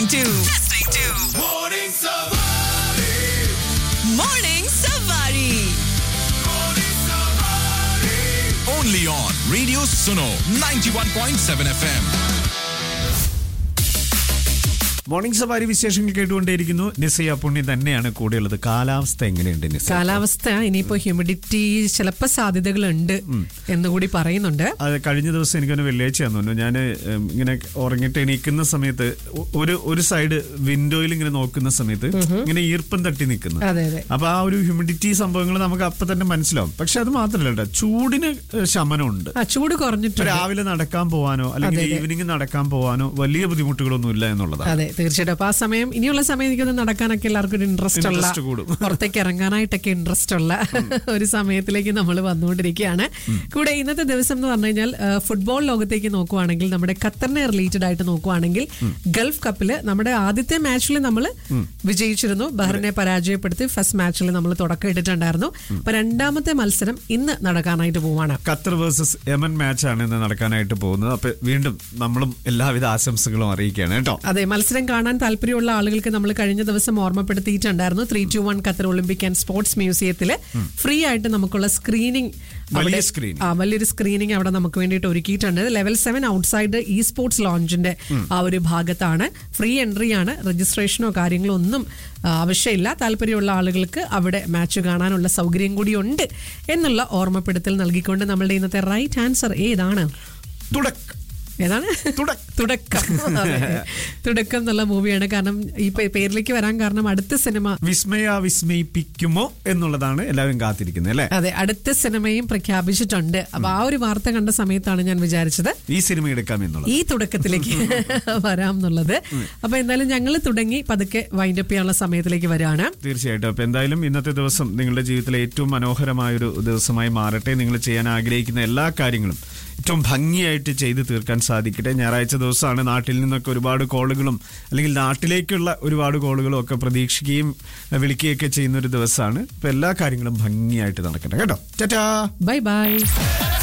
listening to listening to Morning Savari. Morning Savari. Only on Radio Suno 91.7 FM. Morning സവാരി വിശേഷങ്ങൾ കേട്ടുകൊണ്ടേയിരിക്കുന്നു നിസയ പുണ്യം തന്നെയാണ് കൂടെയുള്ളത് കാലാവസ്ഥ എങ്ങനെയുണ്ട് നിസ കാലാവസ്ഥ ഇനിയിപ്പോ ഹ്യൂമിഡിറ്റി ചിലപ്പോ സാധ്യതകളുണ്ട് എന്നുകൂടി പറയുന്നുണ്ട് അത് കഴിഞ്ഞ ദിവസം എനിക്കൊന്ന് വെള്ളിയാഴ്ചയാന്ന് തോന്നുന്നു ഞാൻ ഇങ്ങനെ ഉറങ്ങിട്ട് എണീക്കുന്ന സമയത്ത് ഒ- ഒരു ഒരു സൈഡ് വിൻഡോയിൽ ഇങ്ങനെ നോക്കുന്ന സമയത്ത് ഇങ്ങനെ ഈർപ്പം തട്ടി നിൽക്കുന്നു അതെ, അതെ. അപ്പൊ ആ ഒരു ഹ്യൂമിഡിറ്റി സംഭവങ്ങൾ നമുക്ക് അപ്പൊ തന്നെ മനസ്സിലാവും പക്ഷെ അത് മാത്രമല്ല കേട്ടോ ചൂടിന് ഏഹ്, ശമനമുണ്ട് ആ ചൂട് ഇപ്പൊ കുറഞ്ഞിട്ടുണ്ട് രാവിലെ നടക്കാൻ പോവാനോ അല്ലെങ്കിൽ അതെ, അതെ. ഈവനിങ് നടക്കാൻ പോവാനോ വലിയ ബുദ്ധിമുട്ടുകളൊന്നും ഇല്ല എന്നുള്ളതാണ് അതെ തീർച്ചയായിട്ടും അപ്പൊ ആ സമയം ഇനിയുള്ള സമയം എനിക്കൊന്ന് നടക്കാനൊക്കെ എല്ലാവർക്കും ഒരു ഇൻട്രസ്റ്റ് ഉള്ള Interest കൂടും. പുറത്തേക്ക് ഇറങ്ങാനായിട്ടൊക്കെ ഇൻട്രസ്റ്റ് ഉള്ള ഒരു സമയത്തിലേക്ക് നമ്മൾ വന്നുകൊണ്ടിരിക്കുകയാണ് കൂടെ ഇന്നത്തെ ദിവസം എന്ന് പറഞ്ഞു കഴിഞ്ഞാൽ ആ, ഫുട്ബോൾ ലോകത്തേക്ക് നോക്കുവാണെങ്കിൽ നമ്മുടെ ഖത്തറിനെ റിലേറ്റഡ് ആയിട്ട് നോക്കുവാണെങ്കിൽ ഗൾഫ് കപ്പില് നമ്മുടെ ആദ്യത്തെ മാച്ചിൽ നമ്മൾ വിജയിച്ചിരുന്നു ബഹ്റിനെ പരാജയപ്പെടുത്തി ഫസ്റ്റ് മാച്ചിൽ നമ്മൾ തുടക്കം ഇട്ടിട്ടുണ്ടായിരുന്നു അപ്പൊ രണ്ടാമത്തെ മത്സരം ഇന്ന് നടക്കാനായിട്ട് പോവാണ് ഖത്തർ വേഴ്സസ് യമൻ മാച്ചാണ് ഇന്ന് നടക്കാനായിട്ട് പോകുന്നത് അപ്പൊ വീണ്ടും നമ്മളും എല്ലാവിധ ആശംസകളും അറിയിക്കുകയാണ് കേട്ടോ അതെ മത്സരം കാണാൻ താല്പര്യമുള്ള ആളുകൾക്ക് നമ്മൾ കഴിഞ്ഞ ദിവസം ഓർമ്മപ്പെടുത്തിയിട്ടുണ്ടായിരുന്നു three two one Qatar Olympic and sports മ്യൂസിയത്തില് ഫ്രീ ആയിട്ട് നമുക്കുള്ള സ്ക്രീനിങ് വലിയ screening. ആ വലിയൊരു സ്ക്രീനിങ് അവിടെ നമുക്ക് വേണ്ടിയിട്ട് ഒരുക്കിയിട്ടുണ്ട് level seven outside E sports ലോഞ്ചിന്റെ ആ ഒരു ഭാഗത്താണ് ഫ്രീ എൻട്രി ആണ് രജിസ്ട്രേഷനോ കാര്യങ്ങളോ ഒന്നും ആ, ആവശ്യമില്ല താല്പര്യമുള്ള ആളുകൾക്ക് അവിടെ മാച്ച് കാണാനുള്ള സൗകര്യം കൂടി ഉണ്ട് എന്നുള്ള ഓർമ്മപ്പെടുത്തൽ നൽകിക്കൊണ്ട് നമ്മളുടെ ഇന്നത്തെ റൈറ്റ് ആൻസർ ഏതാണ് തുടക്ക ഏതാണ് തുടക്ക. തുടക്കം അതെ. തുടക്കം എന്നുള്ള മൂവിയാണ് കാരണം ഈ പേ- പേരിലേക്ക് വരാൻ കാരണം അടുത്ത സിനിമ വിസ്മയ വിസ്മയിപ്പിക്കുമോ എന്നുള്ളതാണ് എല്ലാവരും കാത്തിരിക്കുന്നത് അല്ലേ അതെ അടുത്ത സിനിമയും പ്രഖ്യാപിച്ചിട്ടുണ്ട് അപ്പൊ ആ ഒരു വാർത്ത കണ്ട സമയത്താണ് ഞാൻ വിചാരിച്ചത് ഈ സിനിമ എടുക്കാം എന്നുള്ളത് ഈ തുടക്കത്തിലേക്ക് വരാം എന്നുള്ളത് അപ്പൊ എന്തായാലും ഞങ്ങൾ തുടങ്ങി പതുക്കെ വൈൻഡപ്പ് ചെയ്യാനുള്ള സമയത്തിലേക്ക് വരികയാണ് തീർച്ചയായിട്ടും അപ്പൊ എന്തായാലും ഇന്നത്തെ ദിവസം നിങ്ങളുടെ ജീവിതത്തിലെ ഏറ്റവും മനോഹരമായൊരു ദിവസമായി മാറട്ടെ നിങ്ങൾ ചെയ്യാൻ ആഗ്രഹിക്കുന്ന എല്ലാ കാര്യങ്ങളും ഏറ്റവും ഭംഗിയായിട്ട് ചെയ്ത് തീർക്കാൻ സാധിക്കട്ടെ ഞായറാഴ്ച ദിവസമാണ് നാട്ടിൽ നിന്നൊക്കെ ഒരുപാട് കോളുകളും അല്ലെങ്കിൽ നാട്ടിലേക്കുള്ള ഒരുപാട് കോളുകളും ഒക്കെ പ്രതീക്ഷിക്കുകയും അഹ് വിളിക്കുകയൊക്കെ ചെയ്യുന്ന ഒരു ദിവസമാണ് അപ്പൊ എല്ലാ കാര്യങ്ങളും ഭംഗിയായിട്ട് നടക്കട്ടെ കേട്ടോ ടാറ്റാ ബൈ ബൈ